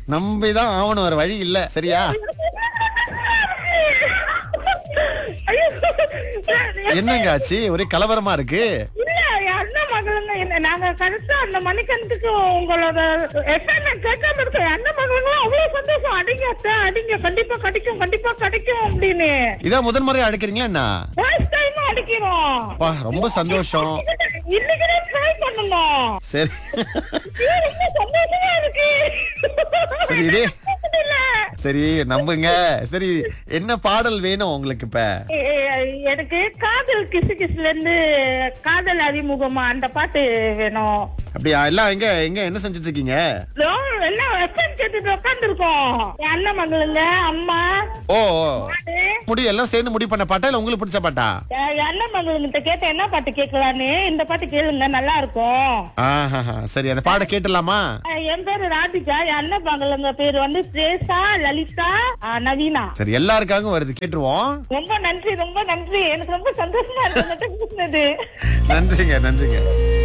நம்பிதான் ஆவணும் வேற வழி இல்ல சரியா ஐயோ. என்னங்க ஆச்சு ஒரே கலவரமா இருக்கு இல்ல என் அண்ணன் மகளுங்க என்ன- நாங்க கரெக்டா அந்த மணிக்கணத்துக்கு உங்களோட எஃப்எம் கேட்காம இருக்கோம் என் அண்ணன் மகளுங்களும் அவ்வளவு சந்தோஷம் அடிங்க அத்தை அடிங்க கண்டிப்பா கிடைக்கும் கண்டிப்பா கிடைக்கும் அப்படின்னு இதான் முதல் முறையா அடிக்கிறீங்களா என்ன ஃபர்ஸ்ட் டைம் அடிக்கிறோம் அப்பா ரொம்ப சந்தோஷம் இன்னைக்குதான் ட்ரை பண்ணணும் சரி ஐயோ, ரொம்ப சந்தோஷமா இருக்கு சரி, இதே- இல்ல. சரி நம்புங்க சரி என்ன பாடல் வேணும் உங்களுக்கு இப்ப எ- எ- எனக்கு காதல் கிசு கிசுல இருந்து காதல் அறிமுகமா அந்த பாட்டு வேணும் அப்படியா எல்லாம் எங்க எங்க என்ன செஞ்சுட்டு இருக்கீங்க இதோ எல்லாம் எஃப்எம் கேட்டுட்டு உட்காந்துருக்கோம் என் அண்ணன் மகளுங்க அம்மா ஓ ஓ. நானு முடி எல்லாம் சேர்ந்து முடி பண்ண பாட்டா இல்ல உங்களுக்கு பிடிச்ச பாட்டா என் என் அண்ணன் மகளுங்கிட்ட கேட்ட என்ன பாட்டு கேட்கலான்னு இந்த பாட்டு கேளுங்க நல்லா இருக்கும் ஆஹா சரி அந்த பாட கேட்டுலாமா அஹ் என் பேரு ராதிகா என் அண்ணன் மகளுங்க பேரு வந்து பிரேசா லலிதா அஹ் நவீனா சரி எல்லாருக்காகவும் வருது கேட்டுருவோம் ரொம்ப நன்றி ரொம்ப நன்றி எனக்கு ரொம்ப சந்தோஷமா இருக்கு உங்கள்ட்ட பேசுனது நன்றிங்க நன்றிங்க